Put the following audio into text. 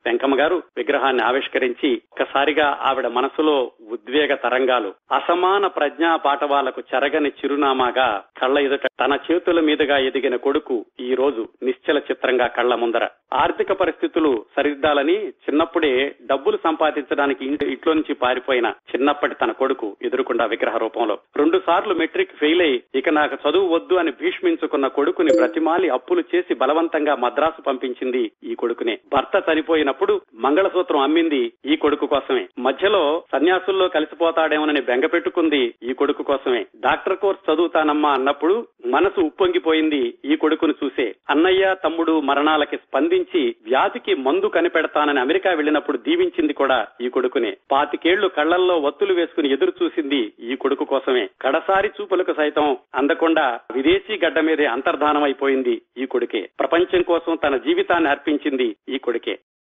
వెంకమ్మ గారు విగ్రహాన్ని ఆవిష్కరించి ఒక్కసారిగా ఆవిడ మనసులో ఉద్వేగ తరంగాలు అసమాన ప్రజ్ఞా పాఠవాలకు చెరగని చిరునామాగా కళ్ళ ఎదుట తన చేతుల మీదుగా ఎదిగిన కొడుకు ఈ రోజు నిశ్చల చిత్రంగా కళ్ళ ముందర ఆర్థిక పరిస్థితులు సరిదిద్దాలని చిన్నప్పుడే డబ్బులు సంపాదించడానికి ఇంటి- ఇంట్లో నుంచి పారిపోయిన చిన్నప్పటి తన కొడుకు ఎదురుకుండా విగ్రహ రూపంలో రెండు సార్లు మెట్రిక్ ఫెయిల్ అయి ఇక నాకు చదువు వద్దు అని భీష్మించుకున్న కొడుకుని బ్రతిమాలి అప్పులు చేసి బలవంతంగా మద్రాసు పంపించింది ఈ కొడుకునే భర్త చనిపోయినప్పుడు మంగళసూత్రం అమ్మింది ఈ కొడుకు కోసమే మధ్యలో సన్యాసుల్లో కలిసిపోతాడేమోనని బెంగ పెట్టుకుంది ఈ కొడుకు కోసమే డాక్టర్ కోర్స్ చదువుతానమ్మా అన్నప్పుడు మనసు ఉప్పొంగిపోయింది ఈ కొడుకును చూసే అన్నయ్య తమ్ముడు మరణాలకి స్పందించి వ్యాధికి మందు కనిపెడతానని అమెరికా వెళ్ళినప్పుడు దీవించింది కూడా ఈ కొడుకునే పాతికేళ్లు కళ్లల్లో ఒత్తులు వేసుకుని ఎదురు చూసింది ఈ కొడుకు కోసమే కడసారి చూపులకు సైతం అందకుండా విదేశీ గడ్డ మీదే అంతర్ధానం అయిపోయింది ఈ కొడుకే ప్రపంచం కోసం తన జీవితాన్ని అర్పించింది ఈ కొడుకే